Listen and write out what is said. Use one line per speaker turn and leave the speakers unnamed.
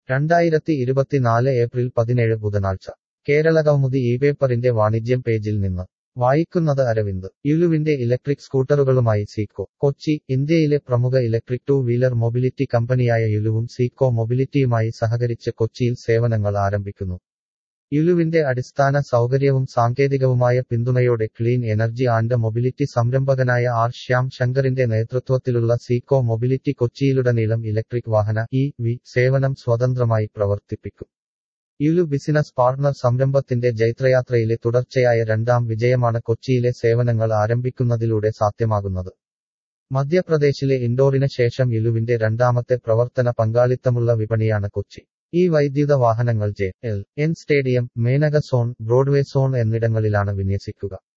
രണ്ടായിരത്തി ഇരുപത്തിനാല് ഏപ്രിൽ പതിനേഴ് ബുധനാഴ്ച കേരളകൗമുദി ഈ പേപ്പറിന്റെ വാണിജ്യം പേജിൽ നിന്ന് വായിക്കുന്നത് അരവിന്ദ് യുലുവിന്റെ ഇലക്ട്രിക് സ്കൂട്ടറുകളുമായി സീക്കോ കൊച്ചി ഇന്ത്യയിലെ പ്രമുഖ ഇലക്ട്രിക് ടൂ വീലർ മൊബിലിറ്റി കമ്പനിയായ യുലുവും സീക്കോ മൊബിലിറ്റിയുമായി സഹകരിച്ച് കൊച്ചിയിൽ സേവനങ്ങൾ ആരംഭിക്കുന്നു യുലുവിന്റെ അടിസ്ഥാന സൗകര്യവും സാങ്കേതികവുമായ പിന്തുണയോടെ ക്ലീൻ എനർജി ആൻഡ് മൊബിലിറ്റി സംരംഭകനായ ആർ ശ്യാം ശങ്കറിന്റെ നേതൃത്വത്തിലുള്ള സീക്കോ മൊബിലിറ്റി കൊച്ചിയിലുടനീളം ഇലക്ട്രിക് വാഹന ഇ വി സേവനം സ്വതന്ത്രമായി പ്രവർത്തിപ്പിക്കും യുലു ബിസിനസ് പാർട്ണർ സംരംഭത്തിന്റെ ജൈത്രയാത്രയിലെ തുടർച്ചയായ രണ്ടാം വിജയമാണ് കൊച്ചിയിലെ സേവനങ്ങൾ ആരംഭിക്കുന്നതിലൂടെ സാധ്യമാകുന്നത് മധ്യപ്രദേശിലെ ഇൻഡോറിന് ശേഷം യുലുവിന്റെ രണ്ടാമത്തെ പ്രവർത്തന പങ്കാളിത്തമുള്ള വിപണിയാണ് കൊച്ചി ഈ വൈദ്യുത വാഹനങ്ങൾ J L N stadium Menaka zone Broadway zone എന്നിടങ്ങളിലാണ് വിന്യസിക്കുക